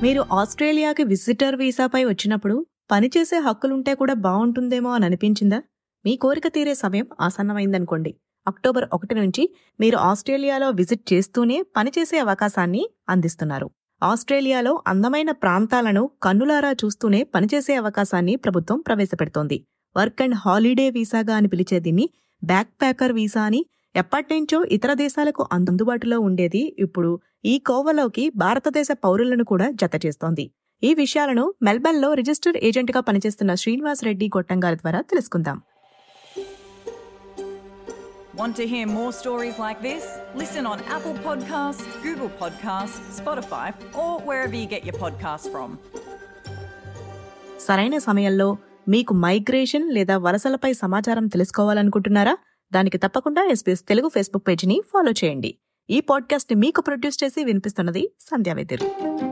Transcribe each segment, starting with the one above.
మీరు ఆస్ట్రేలియాకి విజిటర్ వీసాపై వచ్చినప్పుడు పనిచేసే హక్కులుంటే కూడా బాగుంటుందేమో అని అనిపించిందా మీ కోరిక తీరే సమయం ఆసన్నమైందనుకోండి అక్టోబర్ ఒకటి నుంచి మీరు ఆస్ట్రేలియాలో విజిట్ చేస్తూనే పనిచేసే అవకాశాన్ని అందిస్తున్నారు ఆస్ట్రేలియాలో అందమైన ప్రాంతాలను కన్నులారా చూస్తూనే పనిచేసే అవకాశాన్ని ప్రభుత్వం ప్రవేశపెడుతోంది వర్క్ అండ్ హాలిడే వీసాగా అని పిలిచే దీన్ని బ్యాక్ ప్యాకర్ వీసా అని ఎప్పటినుంచో ఇతర దేశాలకు అందుబాటులో ఉండేది ఇప్పుడు ఈ కోవలోకి భారతదేశ పౌరులను కూడా జత చేస్తోంది ఈ విషయాలను మెల్బర్న్లో రిజిస్టర్డ్ ఏజెంట్గా పనిచేస్తున్న శ్రీనివాస్ రెడ్డి గొట్టంగారి ద్వారా తెలుసుకుందాం Want to hear more stories like this? Listen on Apple Podcasts, Google Podcasts, Spotify, or wherever you get your podcasts from. సరైన సమయంలో మీకు మైగ్రేషన్ లేదా వలసలపై సమాచారం తెలుసుకోవాలనుకుంటున్నారా దానికి తప్పకుండా ఎస్పీఎస్ తెలుగు ఫేస్బుక్ పేజీని ఫాలో చేయండి ఈ పాడ్కాస్ట్ ని మీకు ప్రొడ్యూస్ చేసి వినిపిస్తున్నది సంధ్యా వెదిర్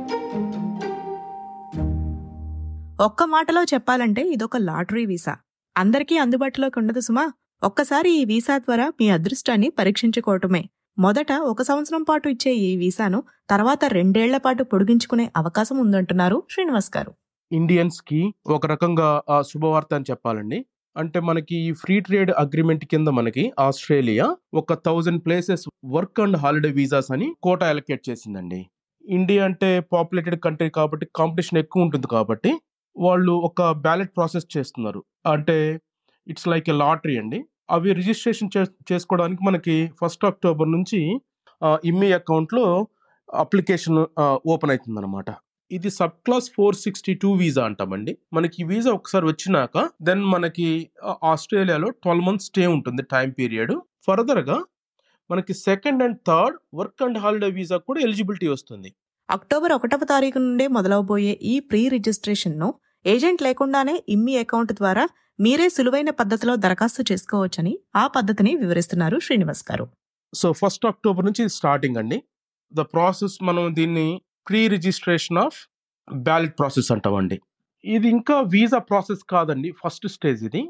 ఒక్క మాటలో చెప్పాలంటే ఇదొక లాటరీ వీసా అందరికీ అందుబాటులోకి ఉండదు సుమా ఒక్కసారి ఈ వీసా ద్వారా మీ అదృష్టాన్ని పరీక్షించుకోవటమే మొదట ఒక సంవత్సరం పాటు ఇచ్చే ఈ వీసాను తర్వాత రెండేళ్ల పాటు పొడిగించుకునే అవకాశం ఉందంటున్నారు శ్రీనివాస్ గారు ఇండియన్స్ కి ఒక రకంగా ఆ శుభవార్త అని చెప్పాలండి అంటే మనకి ఈ ఫ్రీ ట్రేడ్ అగ్రిమెంట్ కింద మనకి ఆస్ట్రేలియా ఒక thousand places work and holiday visas అని కోటా అలొకేట్ చేసిందండి ఇండియా అంటే పాపులేటెడ్ కంట్రీ కాబట్టి కాంపిటీషన్ ఎక్కువ ఉంటుంది కాబట్టి వాళ్ళు ఒక బ్యాలెట్ ప్రాసెస్ చేస్తున్నారు అంటే ఇట్స్ లైక్ ఎ లాటరీ అండి అవి రిజిస్ట్రేషన్ చేసుకోవడానికి మనకి ఫస్ట్ అక్టోబర్ నుంచి ఇమ్మి అకౌంట్లో అప్లికేషన్ ఓపెన్ అవుతుంది అనమాట ఇది sub class four sixty two visa అంటామండి మనకి ఈ వీసా ఒకసారి వచ్చినాక దెన్ మనకి ఆ, ఆస్ట్రేలియాలో ట్వెల్వ్ మంత్స్ స్టే ఉంటుంది టైం పీరియడ్ ఫర్దర్ గా మనకి second and third work and holiday visa కూడా ఎలిజిబిలిటీ వస్తుంది అక్టోబర్ ఒకటవ తారీఖు నుండే మొదలవబోయే ఈ ప్రీ రిజిస్ట్రేషన్ను ఏజెంట్ లేకుండానే ఇమ్మి అకౌంట్ ద్వారా మీరే సులువైన పద్ధతిలో దరఖాస్తు చేసుకోవచ్చని ఆ పద్ధతిని వివరిస్తున్నారు శ్రీనివాస్ గారు సో ఫస్ట్ అక్టోబర్ నుంచి స్టార్టింగ్ అండి ద ప్రాసెస్ మనం దీన్ని pre registration of ballot process అంటామండి ఇది ఇంకా వీసా ప్రాసెస్ కాదండి ఫస్ట్ స్టేజ్ ఇది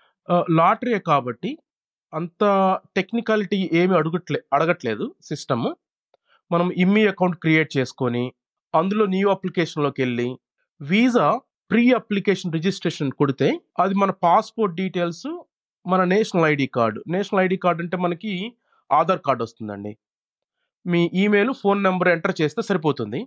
లాటరీ కాబట్టి అంత టెక్నికాలిటీ ఏమి అడుగట్లే అడగట్లేదు సిస్టమ్ మనం ఇమ్మి అకౌంట్ క్రియేట్ చేసుకొని అందులో న్యూ అప్లికేషన్లోకి వెళ్ళి వీసా ప్రీ అప్లికేషన్ రిజిస్ట్రేషన్ కొడితే అది మన పాస్పోర్ట్ డీటెయిల్స్ మన national ID card national ID card అంటే మనకి ఆధార్ కార్డు వస్తుందండి మీ ఈమెయిల్ ఫోన్ నెంబర్ ఎంటర్ చేస్తే సరిపోతుంది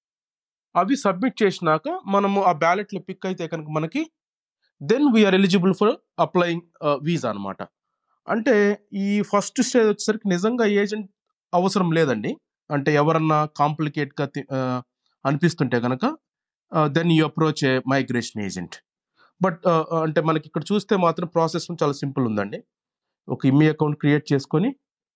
అవి సబ్మిట్ చేసినాక మనము ఆ బ్యాలెట్లు పిక్ అయితే కనుక మనకి then we are eligible for applying visa అనమాట అంటే ఈ ఫస్ట్ స్టేజ్ వచ్చేసరికి నిజంగా ఏజెంట్ అవసరం లేదండి అంటే ఎవరన్నా కాంప్లికేట్గా అనిపిస్తుంటే కనుక then you approach a migration agent but అంటే మనకి ఇక్కడ చూస్తే మాత్రం ప్రాసెస్ చాలా సింపుల్ ఉందండి ఒక ఇమ్మి అకౌంట్ క్రియేట్ చేసుకొని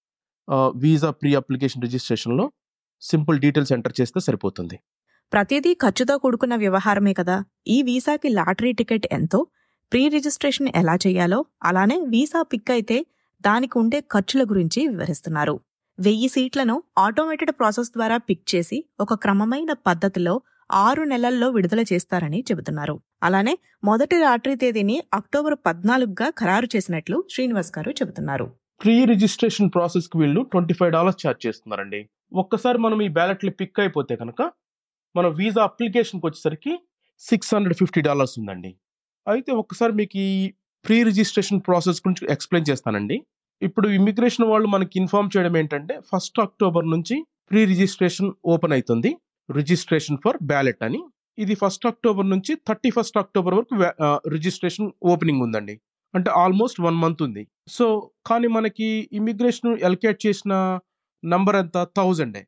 వీసా ప్రీ అప్లికేషన్ రిజిస్ట్రేషన్లో సింపుల్ డీటెయిల్స్ ఎంటర్ చేస్తే సరిపోతుంది ప్రతిదీ ఖర్చుతో కూడుకున్న వ్యవహారమే కదా ఈ వీసాకి లాటరీ టికెట్ ఎంతో ప్రీ రిజిస్ట్రేషన్ ఎలా చేయాలో అలానే వీసా పిక్ అయితే దానికి ఉండే ఖర్చుల గురించి వివరిస్తున్నారు వెయ్యి సీట్లను ఆటోమేటెడ్ ప్రాసెస్ ద్వారా పిక్ చేసి ఒక క్రమమైన పద్ధతిలో ఆరు నెలల్లో విడుదల చేస్తారని చెబుతున్నారు అలానే మొదటి లాటరీ తేదీని అక్టోబర్ పద్నాలుగుగా ఖరారు చేసినట్లు శ్రీనివాస్ గారు చెబుతున్నారు ప్రీ రిజిస్ట్రేషన్ ప్రాసెస్కి వీళ్ళు ట్వంటీ ఫైవ్ డాలర్స్ ఛార్జ్ చేస్తున్నారండి ఒక్కసారి మనం ఈ బ్యాలెట్లు పిక్ అయిపోతే కనుక మన వీసా అప్లికేషన్కి వచ్చేసరికి సిక్స్ హండ్రెడ్ ఫిఫ్టీ డాలర్స్ ఉందండి అయితే ఒక్కసారి మీకు ఈ ప్రీ రిజిస్ట్రేషన్ ప్రాసెస్ గురించి ఎక్స్ప్లెయిన్ చేస్తానండి ఇప్పుడు ఇమిగ్రేషన్ వాళ్ళు మనకి ఇన్ఫార్మ్ చేయడం ఏంటంటే ఫస్ట్ అక్టోబర్ నుంచి ప్రీ రిజిస్ట్రేషన్ ఓపెన్ అవుతుంది రిజిస్ట్రేషన్ ఫర్ బ్యాలెట్ అని ఇది ఫస్ట్ అక్టోబర్ నుంచి థర్టీ ఫస్ట్ అక్టోబర్ వరకు రిజిస్ట్రేషన్ ఓపెనింగ్ ఉందండి అంటే ఆల్మోస్ట్ వన్ మంత్ ఉంది సో కానీ మనకి ఇమిగ్రేషన్ ఎలకేట్ చేసిన నంబర్ ఎంత థౌజండే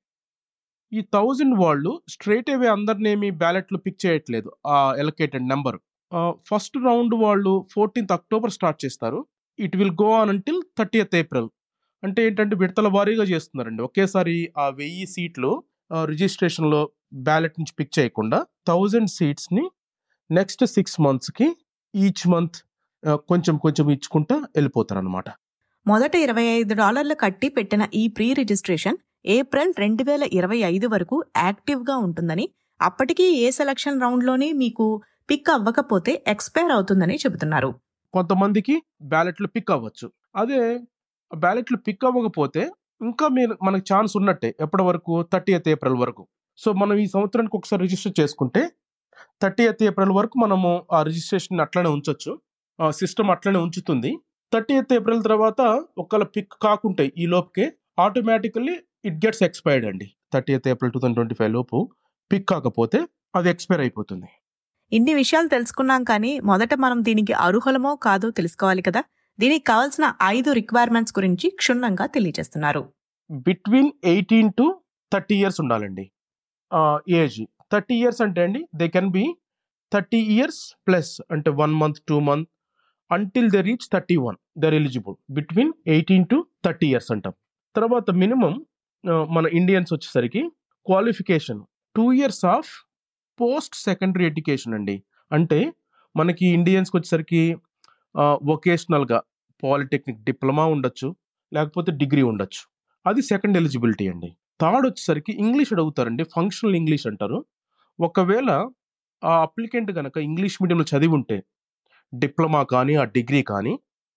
ఈ థౌజండ్ వాళ్ళు స్ట్రైట్ అవే అందరినేమి బ్యాలెట్లు పిక్ చేయట్లేదు ఆ ఎలకేటెడ్ నెంబర్ ఫస్ట్ రౌండ్ వాళ్ళు ఫోర్టీన్త్ అక్టోబర్ స్టార్ట్ చేస్తారు it will go on until thirtieth April అంటే ఏంటంటే విడతల వారీగా చేస్తున్నారండి ఒకేసారి ఆ వెయ్యి సీట్లు రిజిస్ట్రేషన్లో బ్యాలెట్ నుంచి పిక్ చేయకుండా థౌజండ్ సీట్స్ని నెక్స్ట్ సిక్స్ మంత్స్కి ఈచ్ మంత్ కొంచెం కొంచెం ఇచ్చుకుంటా వెళ్ళిపోతారు అనమాట మొదట ఇరవై ఐదు డాలర్లు కట్టి పెట్టిన ఈ ప్రీ రిజిస్ట్రేషన్ ఏప్రిల్ రెండు వేల ఇరవై ఐదు వరకు యాక్టివ్గా ఉంటుందని అప్పటికీ ఏ సెలక్షన్ రౌండ్లోనే మీకు పిక్ అవ్వకపోతే ఎక్స్పైర్ అవుతుందని చెబుతున్నారు కొంతమందికి బ్యాలెట్లు పిక్ అవ్వచ్చు అదే బ్యాలెట్లు పిక్ అవ్వకపోతే ఇంకా మీరు మనకు ఛాన్స్ ఉన్నట్టే ఎప్పటి వరకు థర్టీ ఎయిత్ ఏప్రిల్ వరకు సో మనం ఈ సంవత్సరానికి ఒకసారి రిజిస్టర్ చేసుకుంటే థర్టీ ఎయిత్ ఏప్రిల్ వరకు మనము ఆ రిజిస్ట్రేషన్ అట్లనే ఉంచొచ్చు సిస్టమ్ అట్లనే ఉంచుతుంది థర్టీ ఎయిత్ ఏప్రిల్ తర్వాత ఒకవేళ పిక్ కాకుంటాయి ఈ లోపుకే ఆటోమేటికల్లీ ఇట్ గెట్స్ ఎక్స్పైర్డ్ అండి thirty eighth April two thousand twenty five లోపు పిక్ కాకపోతే అది ఎక్స్పైర్ అయిపోతుంది ఇన్ని విషయాలు తెలుసుకున్నాం కానీ మొదట మనం దీనికి అర్హులమో కాదో తెలుసుకోవాలి కదా దీనికి కావాల్సిన ఐదు రిక్వైర్మెంట్స్ గురించి క్షుణ్ణంగా తెలియజేస్తున్నారు between eighteen to thirty years ఉండాలండి ఏజ్ థర్టీ ఇయర్స్ అంటే అండి they can be thirty years plus అంటే one month two month until they reach thirty one there eligible between eighteen to thirty years అంటాం తర్వాత minimum మన Indians వచ్చేసరికి qualification two years of post secondary education అండి అంటే మనకి ఇండియన్స్కి వచ్చేసరికి వొకేషనల్గా polytechnic diploma ఉండొచ్చు లేకపోతే డిగ్రీ ఉండొచ్చు అది సెకండ్ ఎలిజిబిలిటీ అండి థర్డ్ వచ్చేసరికి ఇంగ్లీష్ అడుగుతారండి ఫంక్షనల్ ఇంగ్లీష్ అంటారు ఒకవేళ ఆ అప్లికెంట్ కనుక ఇంగ్లీష్ మీడియంలో చదివి ఉంటే డిప్లొమా కానీ ఆ డిగ్రీ కానీ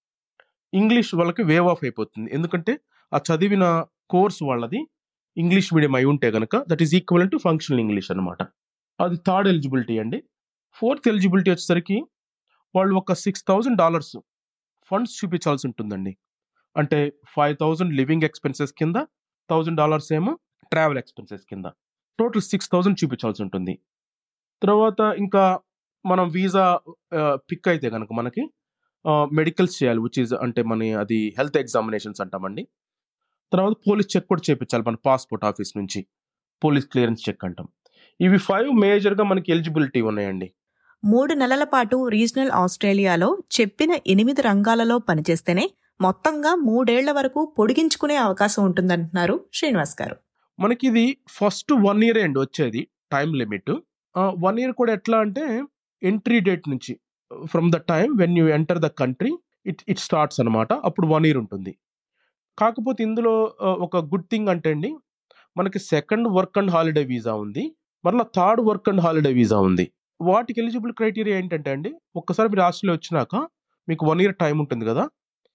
ఇంగ్లీష్ వాళ్ళకి వేవ్ ఆఫ్ అయిపోతుంది ఎందుకంటే ఆ చదివిన కోర్స్ వాళ్ళది ఇంగ్లీష్ మీడియం అయి ఉంటే కనుక that is equal to functional English అనమాట అది థర్డ్ ఎలిజిబిలిటీ అండి ఫోర్త్ ఎలిజిబిలిటీ వచ్చేసరికి వాళ్ళు ఒక సిక్స్ థౌజండ్ డాలర్స్ ఫండ్స్ చూపించాల్సి ఉంటుందండి అంటే ఫైవ్ థౌజండ్ లివింగ్ ఎక్స్పెన్సెస్ కింద థౌజండ్ డాలర్స్ ఏమో ట్రావెల్ ఎక్స్పెన్సెస్ కింద టోటల్ సిక్స్ థౌజండ్ చూపించాల్సి ఉంటుంది తర్వాత ఇంకా మనం వీసా పిక్ అయితే కనుక మనకి మెడికల్స్ చేయాలి విచ్ ఈజ్ అంటే మన అది హెల్త్ ఎగ్జామినేషన్స్ అంటామండి తర్వాత పోలీస్ చెక్ కూడా చేయించాలి మన పాస్పోర్ట్ ఆఫీస్ నుంచి పోలీస్ క్లియరెన్స్ చెక్ అంటాం ఇవి ఫైవ్ మేజర్గా మనకి ఎలిజిబిలిటీ ఉన్నాయండి మూడు నెలల పాటు రీజనల్ ఆస్ట్రేలియాలో చెప్పిన ఎనిమిది రంగాలలో పనిచేస్తేనే మొత్తంగా మూడేళ్ల వరకు పొడిగించుకునే అవకాశం ఉంటుందంటున్నారు శ్రీనివాస్ గారు మనకి ఇది ఫస్ట్ వన్ ఇయర్ అండి వచ్చేది టైం లిమిట్ వన్ ఇయర్ కూడా ఎట్లా అంటే ఎంట్రీ డేట్ నుంచి from the time when you enter the country it it starts అనమాట అప్పుడు వన్ ఇయర్ ఉంటుంది కాకపోతే ఇందులో ఆ, ఒక గుడ్ థింగ్ అంటే అండి మనకి second work and holiday visa ఉంది మరలా third work and holiday visa ఉంది వాటికి ఎలిజిబుల్ క్రైటీరియా ఏంటంటే అండి ఒక్కసారి మీరు ఆస్ట్రేలియా వచ్చినాక మీకు వన్ ఇయర్ టైం ఉంటుంది కదా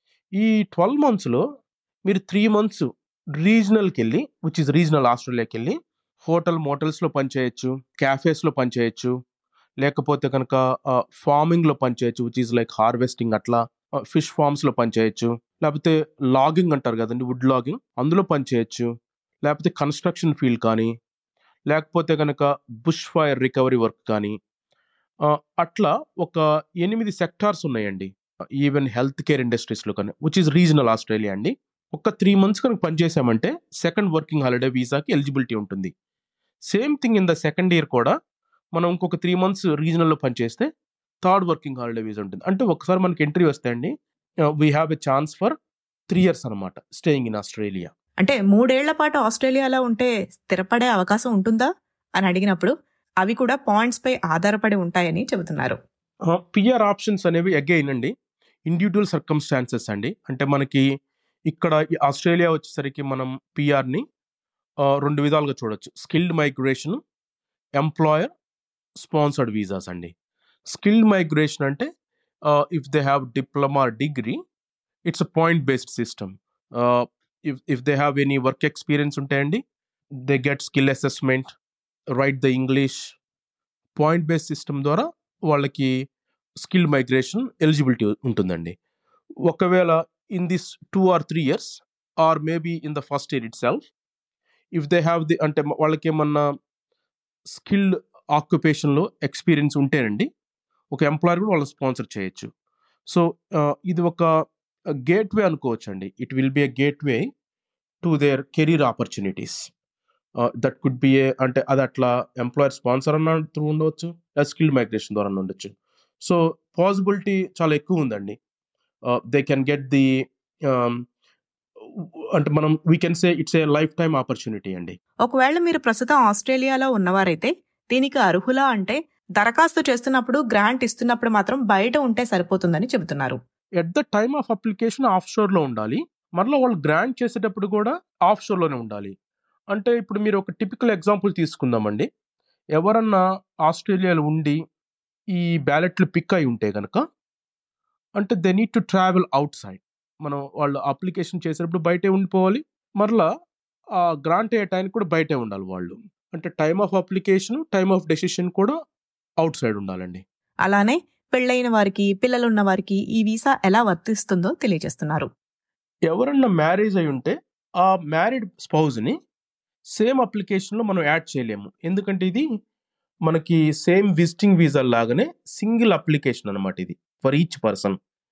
ఈ ట్వెల్వ్ మంత్స్లో మీరు త్రీ మంత్స్ రీజనల్కి వెళ్ళి విచ్ ఇస్ రీజనల్ ఆస్ట్రేలియాకి వెళ్ళి హోటల్ మోటల్స్లో పనిచేయచ్చు క్యాఫేస్లో పనిచేయచ్చు లేకపోతే కనుక ఫార్మింగ్లో పనిచేయచ్చు విచ్ ఈజ్ లైక్ హార్వెస్టింగ్ అట్లా ఫిష్ ఫార్మ్స్లో పనిచేయచ్చు లేకపోతే లాగింగ్ అంటారు కదండి వుడ్ లాగింగ్ అందులో పనిచేయచ్చు లేకపోతే కన్స్ట్రక్షన్ ఫీల్డ్ కానీ లేకపోతే కనుక బుష్ ఫైర్ రికవరీ వర్క్ కానీ ఆ, అట్లా ఒక ఎనిమిది సెక్టార్స్ ఉన్నాయండి ఈవెన్ హెల్త్ కేర్ ఇండస్ట్రీస్లో కానీ విచ్ ఈజ్ రీజనల్ ఆస్ట్రేలియా అండి ఒక త్రీ మంత్స్ కనుక పనిచేసామంటే సెకండ్ వర్కింగ్ హాలిడే వీసాకి ఎలిజిబిలిటీ ఉంటుంది same thing in the second year కూడా మనం ఇంకొక త్రీ మంత్స్ రీజనల్లో పనిచేస్తే థర్డ్ వర్కింగ్ హాలిడే వీసా ఉంటుంది అంటే ఒకసారి మనకి ఎంట్రీ వస్తే అండి we have a chance for three years అనమాట స్టేయింగ్ ఇన్ ఆస్ట్రేలియా అంటే మూడేళ్ల పాటు ఆస్ట్రేలియాలో ఉంటే స్థిరపడే అవకాశం ఉంటుందా అని అడిగినప్పుడు అవి కూడా పాయింట్స్ పై ఆధారపడి ఉంటాయని చెబుతున్నారు పిఆర్ ఆప్షన్స్ అనేవి అగైన్ అండి ఇండివిజువల్ సర్కమ్స్టాన్సెస్ అండి అంటే మనకి ఇక్కడ ఈ ఆస్ట్రేలియా వచ్చేసరికి మనం పిఆర్ని రెండు విధాలుగా చూడొచ్చు skilled migration employer sponsored visas అండి స్కిల్డ్ మైగ్రేషన్ అంటే if they have diploma degree it's a point based system if if they have any work experience ఉంటాయండి they get skill assessment right the English point based system ద్వారా వాళ్ళకి skill migration eligibility ఉంటుందండి ఒకవేళ in this two or three years or maybe in the first year itself if they have the అంటే వాళ్ళకి ఏమన్నా skilled ఆక్యుపేషన్లో experience ఉంటేనండి ఒక employer కూడా వాళ్ళని స్పాన్సర్ చేయొచ్చు సో ఇది ఒక గేట్ వే అనుకోవచ్చు అండి it will be a gateway to their career opportunities that could be a అంటే అది అట్లా ఎంప్లాయర్ స్పాన్సర్ అన్న త్రూ ఉండవచ్చు స్కిల్ మైగ్రేషన్ ద్వారా ఉండొచ్చు సో పాసిబిలిటీ చాలా ఎక్కువ ఉందండి దే కెన్ గెట్ ది అంటే మనం we can say it's a lifetime opportunity అండి ఒకవేళ మీరు ప్రస్తుతం ఆస్ట్రేలియాలో ఉన్నవారైతే దీనికి అర్హులా అంటే దరఖాస్తు చేస్తున్నప్పుడు గ్రాంట్ ఇస్తున్నప్పుడు మాత్రం బయట ఉంటే సరిపోతుందని చెబుతున్నారు at the time of application ఆఫ్ షోర్లో ఉండాలి మరలా వాళ్ళు గ్రాంట్ చేసేటప్పుడు కూడా ఆఫ్ షోర్లోనే ఉండాలి అంటే ఇప్పుడు మీరు ఒక టిపికల్ ఎగ్జాంపుల్ తీసుకుందామండి ఎవరన్నా ఆస్ట్రేలియాలో ఉండి ఈ బ్యాలెట్లు పిక్ అయి ఉంటే కనుక అంటే they need to travel outside మనం వాళ్ళు అప్లికేషన్ చేసేటప్పుడు బయటే ఉండిపోవాలి మరలా ఆ గ్రాంట్ అయ్యే టైంకి కూడా బయటే ఉండాలి వాళ్ళు అంటే time of application time of decision కూడా అవుట్ సైడ్ ఉండాలండి అలానే పెళ్ళైన వారికి పిల్లలున్న వారికి ఈ వీసా ఎలా వర్తిస్తుందో తెలియజేస్తున్నారు ఎవరన్నా మ్యారేజ్ అయి ఉంటే ఆ మ్యారీడ్ స్పౌజ్ని సేమ్ అప్లికేషన్లో మనం యాడ్ చేయలేము ఎందుకంటే ఇది మనకి సేమ్ విజిటింగ్ వీసా లాగానే సింగిల్ అప్లికేషన్ అనమాట ఇది ఫర్ ఈచ్ పర్సన్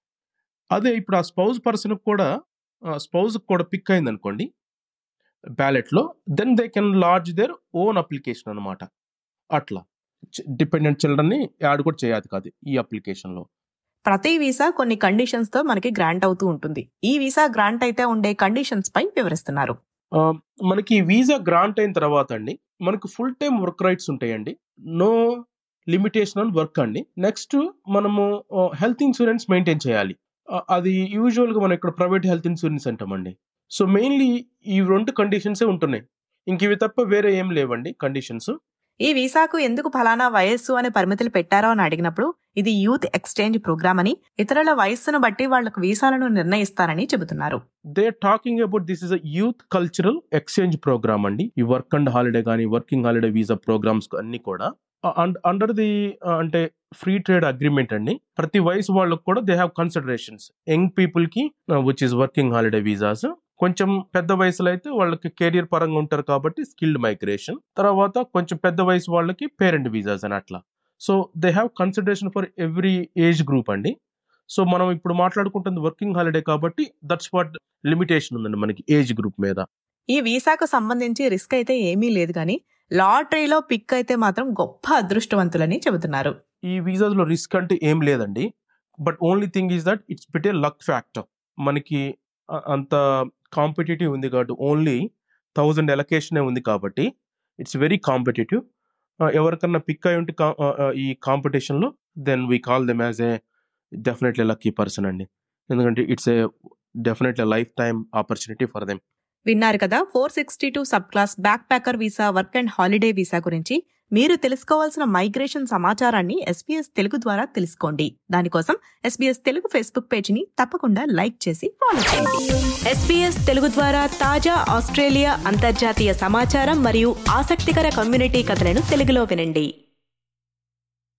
అదే ఇప్పుడు ఆ స్పౌజ్ పర్సన్కి కూడా స్పౌజ్కి కూడా పిక్ అయింది అనుకోండి బ్యాలెట్లో then they can lodge their own application అనమాట అట్లా డిపెండెంట్ చిల్డ్రన్ని యాడ్ కూడా చేయాలి కాదు ఈ అప్లికేషన్లో ప్రతి వీసా కొన్ని కండిషన్స్ తో మనకి గ్రాంట్ అవుతూ ఉంటుంది ఈ వీసా గ్రాంట్ అయితే ఉండే కండిషన్స్ పై వివరిస్తున్నారు ఆ, మనకి వీసా గ్రాంట్ అయిన తర్వాత అండి మనకు ఫుల్ టైం వర్క్ రైట్స్ ఉంటాయండి నో లిమిటేషన్ ఆన్ వర్క్ అండి నెక్స్ట్ మనము హెల్త్ ఇన్సూరెన్స్ మెయింటైన్ చేయాలి ఆ, అది యూజువల్గా మనం ఇక్కడ ప్రైవేట్ హెల్త్ ఇన్సూరెన్స్ అంటామండి సో మెయిన్లీ ఈ రెండు కండిషన్సే ఉంటున్నాయి ఇంక ఇవి తప్ప వేరే ఏం లేవండి కండిషన్స్ ఈ వీసాకు ఎందుకు ఫలానా వయస్సు అనే పరిమితులు పెట్టారో అని అడిగినప్పుడు ఇది యూత్ ఎక్స్చేంజ్ ప్రోగ్రామ్ అని ఇతరుల వయస్సును బట్టి వాళ్లకు వీసాలను నిర్ణయిస్తారని చెబుతున్నారు they talking about this is a youth cultural exchange program అండి ఈ వర్క్ అండ్ హాలిడే కానీ వర్కింగ్ హాలిడే వీసా ప్రోగ్రామ్స్ అన్ని కూడా అండర్ ది అంటే ఫ్రీ ట్రేడ్ అగ్రిమెంట్ అండి ప్రతి వయసు వాళ్ళకు కూడా they have considerations young people కి which is working holiday visas కొంచెం పెద్ద వయసులో అయితే వాళ్ళకి కెరియర్ పరంగా ఉంటారు కాబట్టి స్కిల్డ్ మైగ్రేషన్ తర్వాత కొంచెం పెద్ద వయసు వాళ్ళకి పేరెంట్ వీసాస్ అని అట్లా so they have consideration for every age group అండి సో మనం ఇప్పుడు మాట్లాడుకుంటుంది వర్కింగ్ హాలిడే కాబట్టి దట్స్ వాట్ లిమిటేషన్ ఉందండి మనకి ఏజ్ గ్రూప్ మీద ఈ వీసాకు సంబంధించి రిస్క్ అయితే ఏమీ లేదు కానీ లాటరీలో పిక్ అయితే మాత్రం గొప్ప అదృష్టవంతులని చెబుతున్నారు ఈ వీసాస్లో రిస్క్ అంటే ఏం లేదండి but only thing is that it's bit a luck factor మనకి అ- అంత కాంపిటేటివ్ ఉంది కాబట్టి ఓన్లీ థౌజండ్ ఎలకేషనే ఉంది కాబట్టి ఇట్స్ వెరీ కాంపిటేటివ్ ఎవరికన్నా పిక్ అయి ఉంటే కా- ఆ, ఆ, ఈ కాంపిటీషన్లో then we call them as a definitely lucky person అండి ఎందుకంటే it's a definitely lifetime opportunity for them విన్నారు కదా four sixty two sub class backpacker visa work and holiday visa గురించి మీరు తెలుసుకోవాల్సిన మైగ్రేషన్ సమాచారాన్ని ఎస్పీఎస్ తెలుగు ద్వారా తెలుసుకోండి దానికోసం ఎస్బీఎస్ తెలుగు ఫేస్బుక్ పేజీని తప్పకుండా లైక్ చేసి ఫాలో చేయండి ఎస్బీఎస్ తెలుగు ద్వారా తాజా ఆస్ట్రేలియా అంతర్జాతీయ సమాచారం మరియు ఆసక్తికర కమ్యూనిటీ కథలను తెలుగులో వినండి